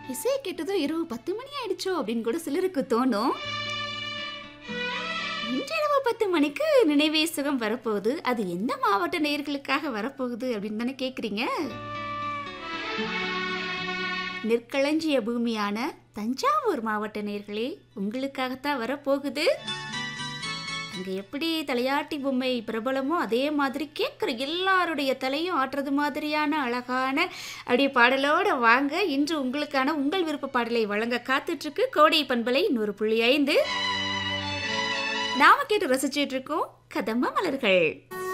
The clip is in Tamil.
இசையை கேட்டதும் இரவு பத்து மணி ஆயிடுச்சோ அப்படின்னு கூட சிலருக்கு தோணும் இன்றிரவு பத்து மணிக்கு நினைவே சுகம் வரப்போகுது அது எந்த மாவட்ட நேயர்களுக்காக வரப்போகுது அப்படின்னு தானே கேட்குறீங்க நெற்களஞ்சிய பூமியான தஞ்சாவூர் மாவட்ட நேயர்களே உங்களுக்காகத்தான் வரப்போகுது அங்கே எப்படி தலையாட்டி பொம்மை பிரபலமோ அதே மாதிரி கேட்குற எல்லாருடைய தலையும் ஆட்டுறது மாதிரியான அழகான அப்படியே பாடலோட வாங்க இன்று உங்களுக்கான உங்கள் விருப்ப பாடலை வழங்க காத்துட்ருக்கு கோடை பண்பலை நூறு புள்ளி ஐந்து நாம கேட்டு ரசிச்சிட்டு இருக்கோம் கதம்ப மலர்கள்